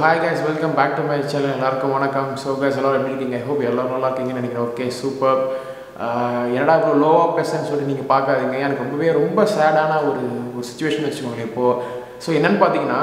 hi guys welcome back to my channel எல்லாருக்கும் வணக்கம் so guys எல்லோரும் எப்படி இருக்கீங்க ஹோப் எல்லோரும் நல்லா இருக்கீங்கன்னு நினைக்கிறேன் ஓகே சூப்பர் என்னடா இப்போ லோவாக பேசுறேன்னு சொல்லி நீங்கள் பார்க்காதீங்க எனக்கு ரொம்பவே ரொம்ப சேடான ஒரு ஒரு சுச்சுவேஷன் வச்சுக்கோங்களேன் இப்போது ஸோ என்னென்னு பார்த்தீங்கன்னா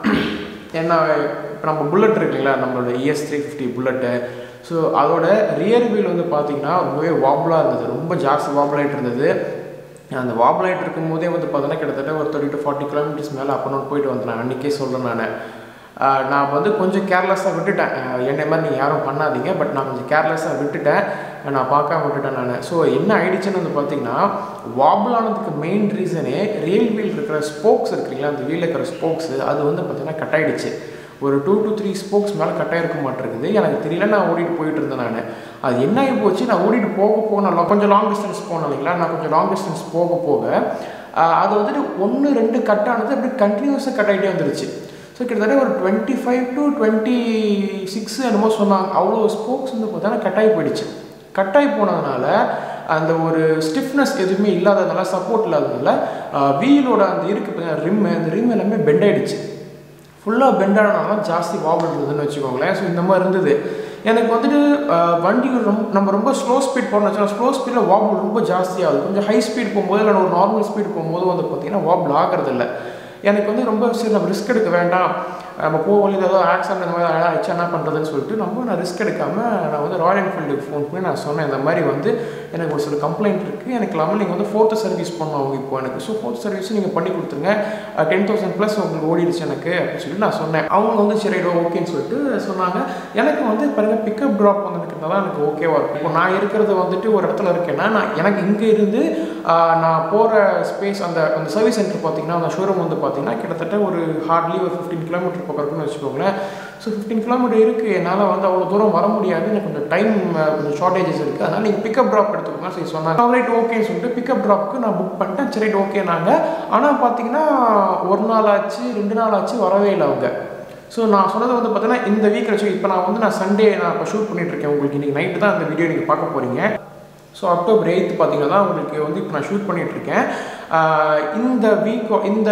என்ன இப்போ நம்ம புல்லட் இருக்கு இல்லைங்களா நம்மளோட ES three fifty bullet so அதோட ரியர் வீல் வந்து பார்த்தீங்கன்னா ரொம்பவே வாபிளாக இருந்தது ரொம்ப ஜாஸ்தி வாபிள் ஆகிட்டு இருந்தது அந்த வாபிள் ஆகிட்டு இருக்கும் போதே வந்து பார்த்தீங்கன்னா கிட்டத்தட்ட ஒரு தேர்ட்டி டு ஃபார்ட்டி கிலோமீட்டர்ஸ் மேலே அப் அண்ட் போயிட்டு வந்தேன் அன்றைக்கே சொல்கிறேன் நான் ஆஹ் நான் வந்து கொஞ்சம் கேர்லெஸ்ஸாக விட்டுட்டேன் ஆஹ் என்னை மாதிரி நீங்கள் யாரும் பண்ணாதீங்க பட் நான் கொஞ்சம் கேர்லெஸ்ஸாக விட்டுட்டேன் நான் பார்க்காம விட்டுட்டேன் நான் ஸோ என்ன ஆயிடுச்சுன்னு வந்து பார்த்தீங்கன்னா வாபிள் ஆனதுக்கு மெயின் ரீசனே ரியல் வீல் இருக்கிற ஸ்போக்ஸ் இருக்கு இல்லைங்களா அந்த வீலில் இருக்கிற ஸ்போக்ஸ் அது வந்து பார்த்தீங்கன்னா கட் ஆயிடுச்சு ஒரு டூ டு த்ரீ ஸ்போக்ஸ் மேலே கட்டாக இருக்க மாட்டேருக்குது எனக்கு தெரியல நான் ஓடிட்டு போயிட்டு இருந்தேன் நான் அது என்ன ஆகி போச்சு நான் ஓடிட்டு போக போக நான் கொஞ்சம் லாங் டிஸ்டன்ஸ் போனேன் இல்லைங்களா நான் கொஞ்சம் லாங் டிஸ்டன்ஸ் போக போக ஆஹ் அது வந்துட்டு ஒன்று ரெண்டு கட் ஆனது அப்படி கண்டினியூஸாக கட் ஆகிட்டே வந்துருச்சு ஸோ கிட்டத்தட்ட ஒரு twenty five to twenty six என்னமோ சொன்னாங்க அவ்வளோ ஸ்போக்ஸ் வந்து பார்த்தீங்கன்னா கட்டாகி போயிடுச்சு கட்டாகி போனதுனால அந்த ஒரு ஸ்டிஃப்னஸ் எதுவுமே இல்லாததுனால சப்போர்ட் இல்லாததுனால வீலோட அந்த இருக்கு ரிம்மு அந்த ரிம் எல்லாமே பெண்ட் ஆயிடுச்சு ஃபுல்லாக பெண்ட் ஆனனால ஜாஸ்தி வாபிள் இருந்ததுன்னு வச்சுக்கோங்களேன் ஸோ இந்த மாதிரி இருந்தது எனக்கு வந்துட்டு ஆஹ், வண்டி ரொம்ப நம்ம ரொம்ப ஸ்லோ ஸ்பீட் போகணும்னு வச்சுக்கோங்க ஸ்லோ ஸ்பீடில் வாபிள் ரொம்ப ஜாஸ்தியாகுது கொஞ்சம் ஹை ஸ்பீட் போகும்போது இல்லை ஒரு நார்மல் ஸ்பீட் போகும்போது வந்து பார்த்தீங்கன்னா வாபிள் ஆகிறது இல்லை எனக்கு வந்து ரொம்ப சரி நம்ம ரிஸ்க் எடுக்க வேண்டாம் நம்ம போக வழியில் ஏதோ ஆக்சிடென்ட் இந்த மாதிரி ஆயிடுச்சு என்ன பண்ணுறதுன்னு சொல்லிட்டு நம்ம நான் ரிஸ்க் எடுக்காமல் நான் வந்து ராயல் என்ஃபீல்டுக்கு ஃபோன் பண்ணி நான் சொன்னேன் இந்த மாதிரி வந்து எனக்கு ஒரு சில கம்ப்ளைண்ட் இருக்குது எனக்கு இல்லாமல் நீங்கள் வந்து ஃபோர்த்து சர்வீஸ் பண்ணணும் இப்போ எனக்கு ஸோ ஃபோர்த் சர்வீஸ் நீங்கள் பண்ணி கொடுத்துருங்க டென் தௌசண்ட் ப்ளஸ் உங்களுக்கு ஓடிடுச்சு எனக்கு அப்படின்னு சொல்லி நான் சொன்னேன் அவங்க வந்து சரி ஓகேன்னு சொல்லிட்டு சொன்னாங்க எனக்கு வந்து பாருங்க பிக்கப் ட்ராப் வந்துருக்கிறதா தான் எனக்கு ஓகேவா இருக்கும் இப்போ நான் இருக்கிறது வந்துட்டு ஒரு இடத்துல இருக்கேன்னா நான் எனக்கு இங்கே இருந்து ஆஹ், நான் போகிற ஸ்பேஸ் அந்த அந்த சர்வீஸ் சென்டர் பார்த்தீங்கன்னா அந்த ஷோரூம் வந்து பார்த்தீங்கன்னா கிட்டத்தட்ட ஒரு ஹார்ட்லி ஒரு ஃபிஃப்டீன் கிலோமீட்டர் பக்கம் இருக்குன்னு வச்சுக்கோங்களேன் ஸோ ஃபிஃப்டீன் கிலோமீட்டர் இருக்குது என்னால் வந்து அவ்வளோ தூரம் வர முடியாது எனக்கு கொஞ்சம் டைம் கொஞ்சம் ஷார்ட்டேஜஸ் இருக்குது அதனால் நீங்கள் பிக்கப் ட்ராப் எடுத்துக்கோங்க சரி சொன்னாங்க ரைட் ஓகேன்னு சொல்லிட்டு பிக்கப் ட்ராப்க்கு நான் புக் பண்ணிட்டேன் சரி ஓகே நாங்கள் ஆனால் பார்த்தீங்கன்னா ஒரு நாள் ஆச்சு ரெண்டு நாள் ஆச்சு வரவே இல்லை அவங்க ஸோ நான் சொன்னது வந்து பார்த்தீங்கன்னா இந்த வீக் வச்சு இப்போ நான் வந்து நான் சண்டே நான் இப்போ ஷூட் பண்ணிட்டு இருக்கேன் உங்களுக்கு இன்றைக்கி நைட்டு தான் அந்த வீடியோ நீங்கள் பார்க்க போகிறீங்க ஸோ அக்டோபர் எயித்து பார்த்தீங்கன்னா தான் உங்களுக்கு வந்து இப்போ நான் ஷூட் பண்ணிட்டு இருக்கேன் ஆஹ் இந்த வீக் இந்த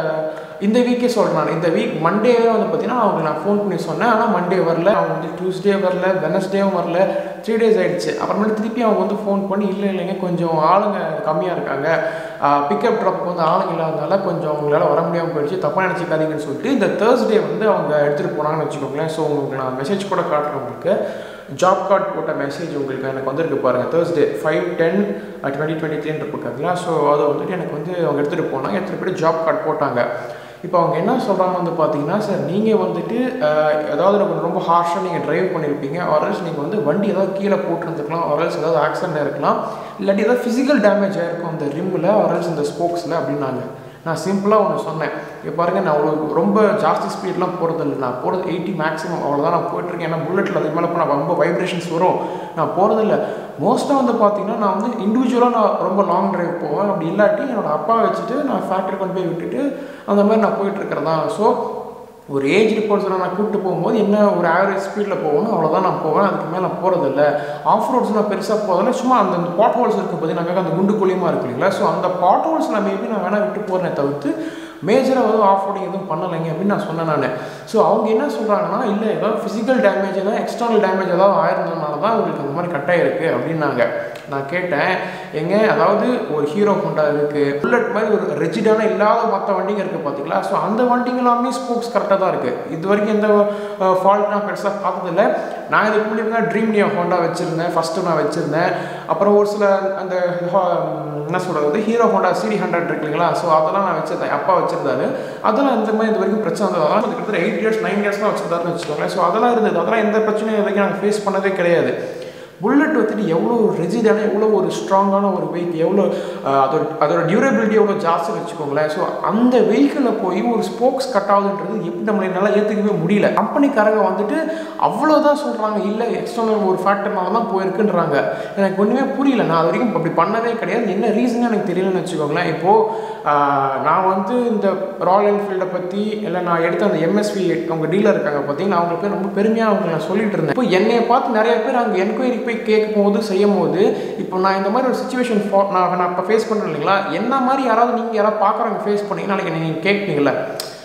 இந்த வீக்கே சொல்கிறேன் நான் இந்த வீக் மண்டேவே வந்து பார்த்தீங்கன்னா அவங்க நான் ஃபோன் பண்ணி சொன்னேன் ஆனால் மண்டே வரல அவங்க வந்து டியூஸ்டே வரல வெனஸ்டேவும் வரல த்ரீ டேஸ் ஆயிடுச்சு அப்புறமேட்டு திருப்பி அவங்க வந்து ஃபோன் பண்ணி இல்லை இல்லைங்க கொஞ்சம் ஆளுங்க கம்மியாக இருக்காங்க பிக்கப் ட்ராப்புக்கு வந்து ஆளுங்க இல்லாதனால கொஞ்சம் அவங்களால வர முடியாமல் போயிடுச்சு தப்பாக நினச்சிக்காதீங்கன்னு சொல்லிட்டு இந்த தேர்ஸ்டே வந்து அவங்க எடுத்துகிட்டு போனாங்கன்னு வச்சுக்கோங்களேன் ஸோ உங்களுக்கு நான் மெசேஜ் கூட காட்டுறேன் உங்களுக்கு ஜாப் கார்டு போட்ட மெசேஜ் உங்களுக்கு எனக்கு வந்திருக்கு பாருங்கள் Thursday five ten twenty twenty த்ரீன்னு இருக்காங்களா ஸோ அதை வந்துட்டு எனக்கு வந்து அவங்க எடுத்துகிட்டு போனாங்க எடுத்துகிட்டு போய்ட்டு ஜாப் கார்டு போட்டாங்க இப்போ அவங்க என்ன சொல்கிறாங்கன்னு வந்து பார்த்தீங்கன்னா சார் நீங்கள் வந்துட்டு அஹ், ஏதாவது எனக்கு ரொம்ப ஹார்ஷாக நீங்கள் டிரைவ் பண்ணியிருப்பீங்க ஆர்எல்ஸ் நீங்கள் வந்து வண்டி ஏதாவது கீழே போட்டுருந்துருக்கலாம் ஆர்எல்ஸ் ஏதாவது ஆக்சிடென்ட் இருக்கலாம் இல்லாட்டி ஏதாவது ஃபிசிக்கல் டேமேஜ் ஆயிருக்கும் அந்த ரிம்மில் ஆர்எல்ஸ் இந்த ஸ்போக்ஸில் அப்படின்னாங்க நான் சிம்பிளாக ஒன்று சொன்னேன் இப்போ பாருங்க நான் அவ்வளோ ரொம்ப ஜாஸ்தி ஸ்பீட்லாம் போகிறது இல்லை நான் போகிறது எயிட்டி மேக்ஸிமம் அவ்வளோதான் நான் போயிட்டுருக்கேன் ஏன்னா புல்லட்டில் அதுக்கு மேலே போனால் ரொம்ப வைப்ரேஷன்ஸ் வரும் நான் போகிறதில்ல மோஸ்ட்டாக வந்து பார்த்தீங்கன்னா நான் வந்து இண்டிவிஜுவலாக நான் ரொம்ப லாங் டிரைவ் போவேன் அப்படி இல்லாட்டி என்னோட அப்பா வச்சுட்டு நான் ஃபேக்ட்ரி கொண்டு போய் விட்டுட்டு அந்த மாதிரி நான் போயிட்டுருக்கிறதா ஸோ ஒரு ஏஜ் ரிப்போர்ட்ஸில் நான் கூப்பிட்டு போகும்போது என்ன ஒரு ஆவரேஜ் ஸ்பீடில் போகணும் அவ்வளோதான் நான் போவேன் அதுக்கு மேலே நான் போகிறதில்ல ஆஃப் ரோட்ஸ் நான் பெருசாக போகிறதில்ல சும்மா அந்த பாட் ஹோல்ஸ் இருக்குது பார்த்தீங்கன்னா அந்த குண்டு குழியமாக இருக்கு இல்லைங்களா ஸோ அந்த பாட் ஹோல்ஸ் நான் மேபி நான் வேணால் விட்டு போகிறேனே தவிர்த்து மேஜராக வந்து ஆஃப் ரோடிங் எதுவும் பண்ணலைங்க அப்படின்னு நான் சொன்னேன் நான் ஸோ அவங்க என்ன சொல்கிறாங்கன்னா இல்லை ஏதாவது ஃபிசிக்கல் டேமேஜ் ஏதாவது எக்ஸ்டர்னல் டேமேஜ் ஏதாவது ஆயிருந்ததுனால தான் உங்களுக்கு அந்த மாதிரி கட்டாயிருக்கு அப்படின்னாங்க நான் கேட்டேன் எங்க அதாவது ஒரு ஹீரோ ஹோண்டா இருக்குது புல்லட் மாதிரி ஒரு ரெஜிடான இல்லாத மற்ற வண்டிங்க இருக்குது பார்த்தீங்களா ஸோ அந்த வண்டிங்க எல்லாமே ஸ்போக்ஸ் கரெக்டாக தான் இருக்குது இது வரைக்கும் எந்த ஃபால்ட் நான் பெருசாக பார்த்ததில்ல நான் இதுக்கு முன்னாடி ட்ரீம் நியோ ஹோண்டா வச்சுருந்தேன் ஃபஸ்ட்டு நான் வச்சுருந்தேன் அப்புறம் ஒரு சில அந்த ஹா- என்ன சொல்கிறது ஹீரோ ஹோண்டா சிடி ஹண்ட்ரட் இருக்கு இல்லைங்களா ஸோ அதெல்லாம் நான் வச்சிருந்தேன் அப்பா வச்சிருந்தாரு அதெல்லாம் இந்த மாதிரி இது வரைக்கும் பிரச்சனை வந்தது அதெல்லாம் வந்து கிட்டத்தட்ட எயிட் இயர்ஸ் நைன் இயர்ஸ்லாம் வச்சிருந்தாருன்னு வச்சுக்கோங்களேன் ஸோ அதெல்லாம் இருந்தது அதெல்லாம் எந்த பிரச்சனையும் இது வரைக்கும் நாங்கள் ஃபேஸ் பண்ணதே கிடையாது புல்லட் வந்துட்டு எவ்வளோ ரெஜிடான எவ்வளோ ஒரு ஸ்ட்ராங்கான ஒரு வெஹிக்கிள் எவ்வளோ ஆஹ், அதோட அதோட டியூரபிலிட்டி எவ்வளோ ஜாஸ்தி வச்சுக்கோங்களேன் ஸோ அந்த வெஹிக்கிளில் போய் ஒரு ஸ்போக்ஸ் கட் ஆகுதுன்றது எப்படி நம்மளை என்னால் ஏற்றுக்கவே முடியல கம்பெனிக்காரங்க வந்துட்டு அவ்வளோதான் சொல்கிறாங்க இல்லை எக்ஸ்டர்னல் ஒரு ஃபேக்டர்னால தான் போயிருக்குன்றாங்க எனக்கு ஒன்றுமே புரியல நான் அது வரைக்கும் அப்படி பண்ணவே கிடையாது என்ன ரீசன் எனக்கு தெரியலன்னு வச்சுக்கோங்களேன் இப்போது நான் வந்து இந்த ராயல் என்ஃபீல்டை பற்றி இல்லை நான் எடுத்த அந்த எம்எஸ்வி அவங்க டீலர் இருக்காங்க பார்த்தீங்கன்னா அவங்களுக்கு ரொம்ப பெருமையாக அவங்க நான் சொல்லிட்டு இருந்தேன் இப்போ என்னைய பார்த்து நிறைய பேர் அங்கே என்கொயரி போய் கேட்கும் போது செய்யும் போது இப்போ நான் இந்த மாதிரி ஒரு சுச்சுவேஷன் நான் நான் இப்போ ஃபேஸ் பண்ணுறேன் இல்லைங்களா என்ன மாதிரி யாராவது நீங்கள் யாராவது பார்க்குறவங்க ஃபேஸ் பண்ணீங்கன்னா நாளைக்கு நீங்கள் கேட்பீங்களா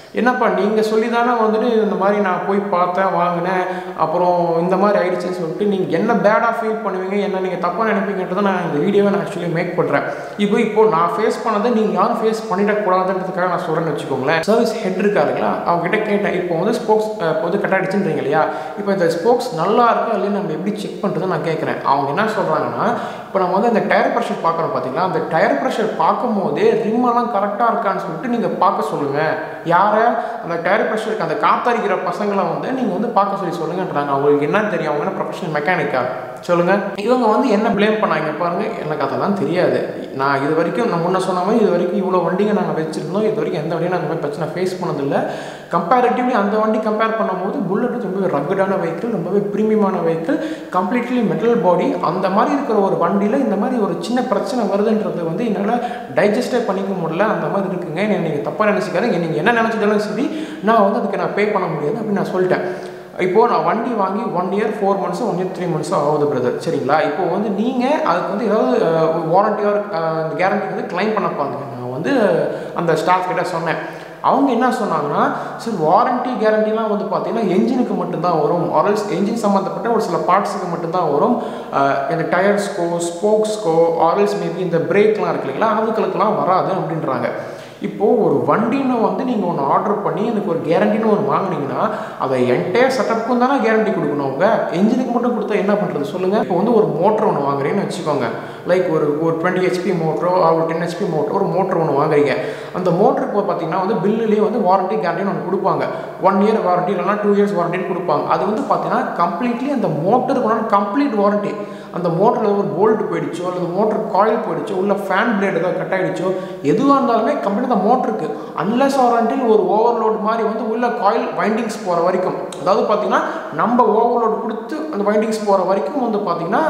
என்னப்பா நீங்கள் சொல்லி தானே வந்துட்டு இந்த மாதிரி நான் போய் பார்த்தேன் வாங்கினேன் அப்புறம் இந்த மாதிரி ஆயிடுச்சுன்னு சொல்லிட்டு நீங்கள் என்ன பேடாக ஃபீல் பண்ணுவீங்க என்ன நீங்கள் தப்பாக நினைப்பீங்கன்றதை நான் இந்த வீடியோவை நான் ஆக்சுவலி மேக் பண்ணுறேன் இப்போ இப்போ நான் ஃபேஸ் பண்ணதை நீங்கள் யாரும் ஃபேஸ் பண்ணிடக்கூடாதுன்றதுக்காக நான் சொல்கிறேன்னு வச்சுக்கோங்களேன் சர்வீஸ் ஹெட் இருக்காருங்களா அவங்க கிட்ட கேட்டேன் இப்போ வந்து ஸ்போக்ஸ் இப்போ வந்து கட் ஆகிடுச்சுன்றீங்க இல்லையா இப்போ இந்த ஸ்போக்ஸ் நல்லா இருக்கா இல்லையா நம்ம எப்படி செக் பண்ணுறதை நான் கேட்குறேன் அவங்க என்ன சொல்கிறாங்கன்னா இப்போ நம்ம வந்து அந்த டயர் ப்ரெஷர் பார்க்குறோம் பார்த்தீங்களா அந்த டயர் ப்ரெஷர் பார்க்கும் போதே ரிம்மெல்லாம் கரெக்டாக இருக்கான்னு சொல்லிட்டு நீங்கள் பார்க்க சொல்லுங்கள் யாரை அந்த டயர் ப்ரெஷருக்கு அந்த காத்தடிக்கிற பசங்களை வந்து நீங்கள் வந்து பார்க்க சொல்லி சொல்லுங்கன்றாங்க அவங்களுக்கு என்ன தெரியும் அவங்க என்ன ப்ரொஃபஷனல் மெக்கானிக்கா சொல்லுங்க இவங்க வந்து என்ன ப்ளேம் பண்ணாங்க பாருங்க எனக்கு அதெல்லாம் தெரியாது நான் இது வரைக்கும் நான் முன்ன சொன்ன மாதிரி இது வரைக்கும் இவ்வளோ வண்டிங்க நாங்கள் வச்சிருந்தோம் இது வரைக்கும் எந்த வண்டியும் நான் அந்த மாதிரி பிரச்சனை ஃபேஸ் பண்ணதில்லை கம்பேரிட்டிவ்லி அந்த வண்டி கம்பேர் பண்ணும்போது புல்லட் ரொம்பவே ரக்கடான வெஹிக்கிள் ரொம்பவே ப்ரீமியமான வெஹிக்கிள் கம்ப்ளீட்லி மெட்டல் பாடி அந்த மாதிரி இருக்கிற ஒரு வண்டியில் இந்த மாதிரி ஒரு சின்ன பிரச்சனை வருதுன்றது வந்து என்னால் டைஜஸ்டே பண்ணிக்க முடியல அந்த மாதிரி இருக்குங்க என்னை நீங்கள் தப்பாக நினச்சிக்காதீங்க நீங்கள் என்ன நினச்சதாலும் சரி நான் வந்து அதுக்கு நான் பே பண்ண முடியாது அப்படின்னு நான் சொல்லிட்டேன் இப்போது நான் வண்டி வாங்கி ஒன் இயர் ஃபோர் மந்த்ஸோ ஒன் இயர் த்ரீ மந்த்ஸோ ஆகுது பிரதர் சரிங்களா இப்போ வந்து நீங்கள் அதுக்கு வந்து ஏதாவது வாரண்ட்டியோ அந்த கேரண்டி வந்து கிளைம் பண்ண பாருங்க நான் வந்து அந்த ஸ்டாஃப் கிட்ட சொன்னேன் அவங்க என்ன சொன்னாங்கன்னா சார் வாரண்ட்டி கேரண்டிலாம் வந்து பார்த்தீங்கன்னா என்ஜினுக்கு மட்டும்தான் வரும் ஆரல்ஸ் என்ஜின் சம்மந்தப்பட்ட ஒரு சில பார்ட்ஸுக்கு மட்டும்தான் வரும் இந்த டயர்ஸ்க்கோ ஸ்போக்ஸ்க்கோ ஆரல்ஸ் மேபி இந்த பிரேக்லாம் இருக்கு இல்லைங்களா அதுகளுக்கெல்லாம் வராது அப்படின்றாங்க இப்போது ஒரு வண்டின்னு வந்து நீங்கள் ஒன்று ஆர்டர் பண்ணி எனக்கு ஒரு கேரண்டின்னு ஒன்று வாங்கினீங்கன்னா அதை என்டையர் செட்டப்புக்கும் தானே கேரண்டி கொடுக்கணும் அவங்க என்ஜினுக்கு மட்டும் கொடுத்தா என்ன பண்ணுறது சொல்லுங்கள் இப்போ வந்து ஒரு மோட்டர் ஒன்று வாங்குறீங்கன்னு வச்சுக்கோங்க லைக் ஒரு ஒரு டுவெண்ட்டி ஹெச்பி மோட்டரோ ஒரு டென் ஹெச்பி மோட்டரோ ஒரு மோட்டர் ஒன்று வாங்குறீங்க அந்த மோட்டருக்கு பார்த்தீங்கன்னா வந்து பில்லுலேயே வந்து வாரண்டி கேரண்டின்னு ஒன்று கொடுப்பாங்க ஒன் இயர் வாரண்டி இல்லைனா டூ இயர்ஸ் வாரண்டின்னு கொடுப்பாங்க அது வந்து பார்த்தீங்கன்னா கம்ப்ளீட்லி அந்த மோட்டருக்கு கம்ப்ளீட் வாரண்டி அந்த மோட்டரில் ஒரு போல்ட் போயிடுச்சோ அல்லது மோட்டர் காயில் போயிடுச்சோ உள்ள ஃபேன் பிளேடு ஏதாவது கட் ஆகிடுச்சோ எதுவாக இருந்தாலுமே கம்ப்ளீட் அந்த மோட்டருக்கு அன்லெஸ் வாரண்டில் ஒரு ஓவர்லோட் மாதிரி வந்து உள்ள காயில் வைண்டிங்ஸ் போகிற வரைக்கும் அதாவது பார்த்தீங்கன்னா நம்ம ஓவர்லோட் கொடுத்து அந்த வைண்டிங்ஸ் போகிற வரைக்கும் வந்து பார்த்தீங்கன்னா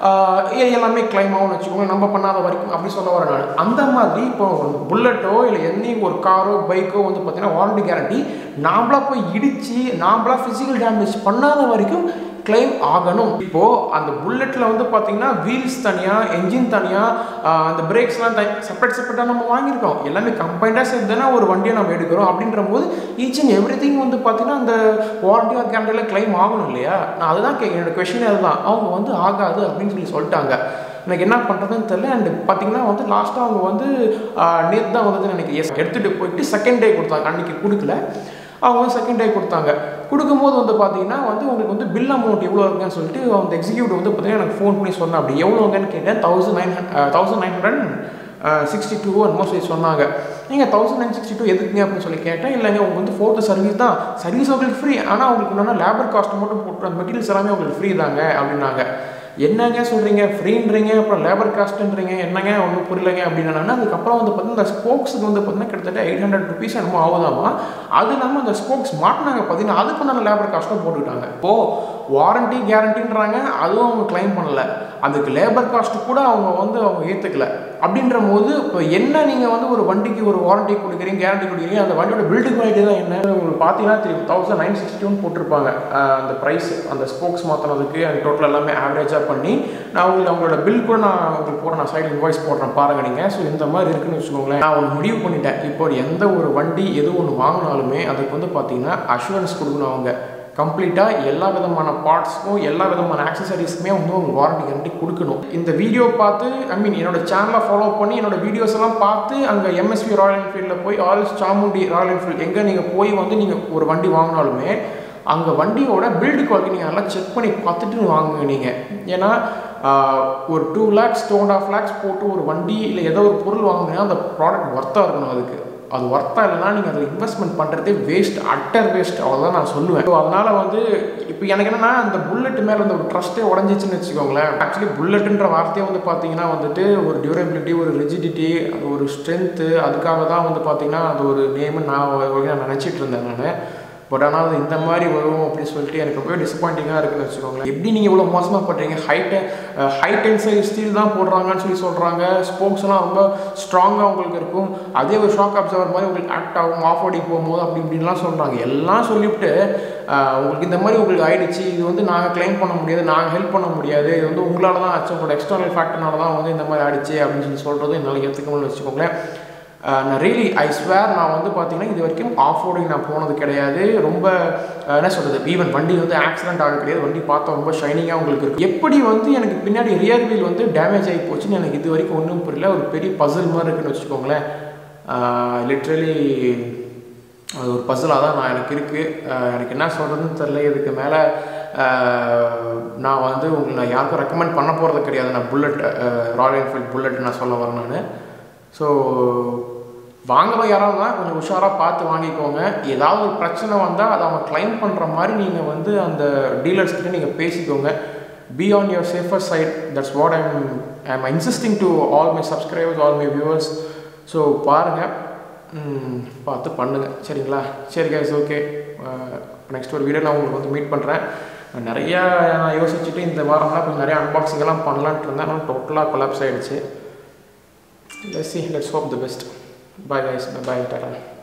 எல்லாமே கிளைம் ஆகும்னு வச்சுக்கோங்க நம்ம பண்ணாத வரைக்கும் அப்படி சொல்ல வரேன் நான் அந்த மாதிரி இப்போ புல்லட்டோ இல்லை எந்த ஒரு காரோ பைக்கோ வந்து பார்த்தீங்கன்னா வாரண்டி கேரண்டி நாமளாக போய் இடித்து நாமளாக ஃபிசிக்கல் டேமேஜ் பண்ணாத வரைக்கும் கிளைம் ஆகணும் இப்போது அந்த புல்லட்டில் வந்து பார்த்தீங்கன்னா வீல்ஸ் தனியாக என்ஜின் தனியாக அந்த பிரேக்ஸ்லாம் த செப்பரேட் செப்பரேட்டாக நம்ம வாங்கியிருக்கோம் எல்லாமே கம்பைண்டாக சேர்த்து தானே ஒரு வண்டியை நம்ம எடுக்கிறோம் அப்படின்ற போது ஈச் அண்ட் எவ்ரி திங் வந்து பார்த்தீங்கன்னா அந்த வாரண்டி ஆர் கேரண்டியில் கிளைம் ஆகணும் இல்லையா நான் அதுதான் கேட்க என்னோட கொஷினே அதுதான் அவங்க வந்து ஆகாது அப்படின்னு சொல்லி சொல்லிட்டாங்க எனக்கு என்ன பண்ணுறதுன்னு தெரில அண்ட் பார்த்தீங்கன்னா வந்து லாஸ்ட்டாக அவங்க வந்து நேற்று தான் வந்து எனக்கு எஸ் எடுத்துகிட்டு போயிட்டு செகண்ட் டே கொடுத்தாங்க அன்றைக்கி கொடுக்கல அவங்க வந்து செகண்ட் டே கொடுத்தாங்க கொடுக்கும்போது வந்து பார்த்தீங்கன்னா வந்து உங்களுக்கு வந்து பில் அமௌண்ட் எவ்வளோ இருக்குன்னு சொல்லிட்டு அந்த எக்ஸிக்யூட்டிவ் வந்து பார்த்தீங்கன்னா எனக்கு ஃபோன் பண்ணி சொன்னேன் அப்படி எவ்வளோங்கன்னு கேட்டேன் thousand nine thousand nine hundred sixty two என்னமோ சொல்லி சொன்னாங்க நீங்கள் தௌசண்ட் நைன் சிக்ஸ்டி டூ எதுக்குங்க அப்படின்னு சொல்லி கேட்டேன் இல்லைங்க உங்களுக்கு வந்து ஃபோர்த்து சர்வீஸ் தான் சர்வீஸ் உங்களுக்கு ஃப்ரீ ஆனால் உங்களுக்கு என்னென்னா லேபர் காஸ்ட் மட்டும் போட்டு அந்த மெட்டீரியல்ஸ் எல்லாமே உங்களுக்கு ஃப்ரீ தாங்க அப்படின்னாங்க என்னங்க சொல்கிறீங்க ஃப்ரீன்றீங்க அப்புறம் லேபர் காஸ்ட்டுன்றீங்க என்னங்க ஒன்றும் புரியலைங்க அப்படின்னா அதுக்கப்புறம் வந்து பார்த்தீங்கன்னா இந்த ஸ்போக்ஸுக்கு வந்து பார்த்தீங்கன்னா கிட்டத்தட்ட எயிட் ஹண்ட்ரட் ருபீஸ் என்னமோ ஆகுதாமா அது இல்லாமல் அந்த ஸ்போக்ஸ் மாட்டினாங்க பார்த்தீங்கன்னா அதுக்கு நான் லேபர் காஸ்ட்டும் போட்டுக்கிட்டாங்க இப்போது வாரண்டி கேரண்டின்றாங்க அதுவும் அவங்க கிளைம் பண்ணல அதுக்கு லேபர் காஸ்ட் கூட அவங்க வந்து அவங்க ஏற்றுக்கல அப்படின்ற போது இப்போ என்ன நீங்கள் வந்து ஒரு வண்டிக்கு ஒரு வாரண்டி கொடுக்குறீங்க கேரண்டி கொடுக்குறீங்க அந்த வண்டியோட பில்டு குவாலிட்டி தான் என்ன உங்களுக்கு பார்த்தீங்கன்னா த்ரீ தௌசண்ட் நைன் சிக்ஸ்டின்னு போட்டிருப்பாங்க அந்த ப்ரைஸ் அந்த ஸ்போக்ஸ் மாற்றினதுக்கு அந்த டோட்டல் எல்லாமே ஆவரேஜாக பண்ணி நான் உங்களுக்கு அவங்களோட பில் கூட நான் உங்களுக்கு போட நான் சைடு இன்வாய்ஸ் போடுறேன் பாருங்க நீங்கள் ஸோ இந்த மாதிரி இருக்குன்னு வச்சுக்கோங்களேன் நான் ஒன்று முடிவு பண்ணிட்டேன் இப்போ எந்த ஒரு வண்டி எது ஒன்று வாங்கினாலுமே அதுக்கு வந்து பார்த்தீங்கன்னா அஷூரன்ஸ் கொடுக்கணும் அவங்க கம்ப்ளீட்டாக எல்லா விதமான பார்ட்ஸ்க்கும் எல்லா விதமான ஆக்சசரிஸ்க்குமே வந்து உங்களுக்கு வாரண்டி கேரண்டி கொடுக்கணும் இந்த வீடியோ பார்த்து ஐ மீன் என்னோட சேனலை ஃபாலோ பண்ணி என்னோட வீடியோஸ் எல்லாம் பார்த்து அங்கே எம்எஸ்பி ராயல் என்ஃபீல்டில் போய் ஆர்எஸ் சாமுண்டி ராயல் என்ஃபீல்டு எங்கே நீங்கள் போய் வந்து நீங்கள் ஒரு வண்டி வாங்கினாலுமே அங்கே வண்டியோட பில்டு குவாலிட்டி நீங்கள் நல்லா செக் பண்ணி பார்த்துட்டு வாங்குங்க நீங்கள் ஏன்னா ஒரு two lakhs two and half lakhs போட்டு ஒரு வண்டி இல்லை ஏதோ ஒரு பொருள் வாங்குனீங்கன்னா அந்த ப்ராடக்ட் ஒர்த்தாக இருக்கணும் அதுக்கு அது ஒர்த்தாக இல்லைனா நீங்கள் அதில் இன்வெஸ்ட்மெண்ட் பண்ணுறதே வேஸ்ட் அட்டர் வேஸ்ட் அவ்வளோதான் நான் சொல்லுவேன் ஸோ அதனால் வந்து இப்போ எனக்கு என்னென்னா அந்த புல்லட் மேலே அந்த ஒரு ட்ரஸ்ட்டே உடஞ்சிச்சுன்னு வச்சுக்கோங்களேன் ஆக்சுவலி புல்லட்டுன்ற வார்த்தையை வந்து பார்த்தீங்கன்னா வந்துட்டு ஒரு டியூரபிலிட்டி ஒரு ரிஜிடிட்டி அது ஒரு ஸ்ட்ரென்த்து அதுக்காக தான் வந்து பார்த்தீங்கன்னா அது ஒரு நேம்னு நான் நான் நினச்சிட்டு இருந்தேன் நான் பட் ஆனால் அது இந்த மாதிரி வரும் அப்படின்னு சொல்லிட்டு எனக்கு ரொம்பவே டிசப்பாயிண்டிங்காக இருக்குன்னு வச்சுக்கோங்களேன் எப்படி நீங்கள் இவ்வளோ மோசமாக பண்ணுறீங்க ஹைட்டை ஹை டென்சைல் ஸ்டீல் தான் போடுறாங்கன்னு சொல்லி சொல்கிறாங்க ஸ்போக்ஸ்லாம் ரொம்ப ஸ்ட்ராங்காக உங்களுக்கு இருக்கும் அதே ஒரு ஷாக் அப்சர்வர் மாதிரி உங்களுக்கு ஆக்ட் ஆகும் ஆஃப் ஓடி போகும்போது அப்படி இப்படின்லாம் சொல்கிறாங்க எல்லாம் சொல்லிவிட்டு உங்களுக்கு இந்த மாதிரி உங்களுக்கு ஆயிடுச்சு இது வந்து நாங்கள் கிளைம் பண்ண முடியாது நாங்கள் ஹெல்ப் பண்ண முடியாது இது வந்து உங்களால் தான் ஆச்சு உங்களோட எக்ஸ்டர்னல் ஃபேக்டர்னால தான் வந்து இந்த மாதிரி ஆயிடுச்சு அப்படின்னு சொல்லி சொல்கிறது என்னால் ஏற்றுக்க முடியல வச்சுக்கோங்களேன் அஹ், நான் ரியலி ஐ ஸ்வேர் நான் வந்து பார்த்தீங்கன்னா இது வரைக்கும் ஆஃப் ரோடிங் நான் போனது கிடையாது ரொம்ப அஹ், என்ன சொல்கிறது ஈவன் வண்டி வந்து ஆக்சிடென்ட் ஆக கிடையாது வண்டி பார்த்தா ரொம்ப ஷைனிங்காக உங்களுக்கு இருக்கு எப்படி வந்து எனக்கு பின்னாடி ரியர் வீல் வந்து டேமேஜ் ஆகி போச்சுன்னு எனக்கு இது வரைக்கும் ஒன்றும் புரியல ஒரு பெரிய பசில் மாதிரி இருக்குன்னு வச்சுக்கோங்களேன் லிட்ரலி அது ஒரு பசிலாக தான் நான் எனக்கு இருக்குது எனக்கு என்ன சொல்கிறதுன்னு தெரில இதுக்கு மேலே நான் வந்து உங்களுக்கு நான் யாருக்கும் ரெக்கமெண்ட் பண்ண போகிறது கிடையாது நான் புல்லட் ராயல் என்ஃபீல்ட் புல்லட் நான் சொல்ல வரேன் நான் ஸோ வாங்குறோம் யாராவது தான் கொஞ்சம் உஷாராக பார்த்து வாங்கிக்கோங்க ஏதாவது ஒரு பிரச்சனை வந்தால் அதை அவங்க கிளைம் பண்ணுற மாதிரி நீங்கள் வந்து அந்த டீலர்ஸ் கிட்ட நீங்கள் பேசிக்கோங்க be on your safer side that's what I'm I'm insisting to all my subscribers all my viewers so பாருங்கள் ம், பார்த்து பண்ணுங்கள் சரிங்களா சரி கைஸ் ஓகே நெக்ஸ்ட் ஒரு வீடியோ நான் உங்களுக்கு வந்து மீட் பண்ணுறேன் நிறையா நான் யோசிச்சுட்டு இந்த வாரம்லாம் கொஞ்சம் நிறைய unboxing எல்லாம் பண்ணலான்ட்டு இருந்தேன் ஆனால் டோட்டலாக கொலாப்ஸ் ஆகிடுச்சு let's see let's hope the best bye guys bye bye tata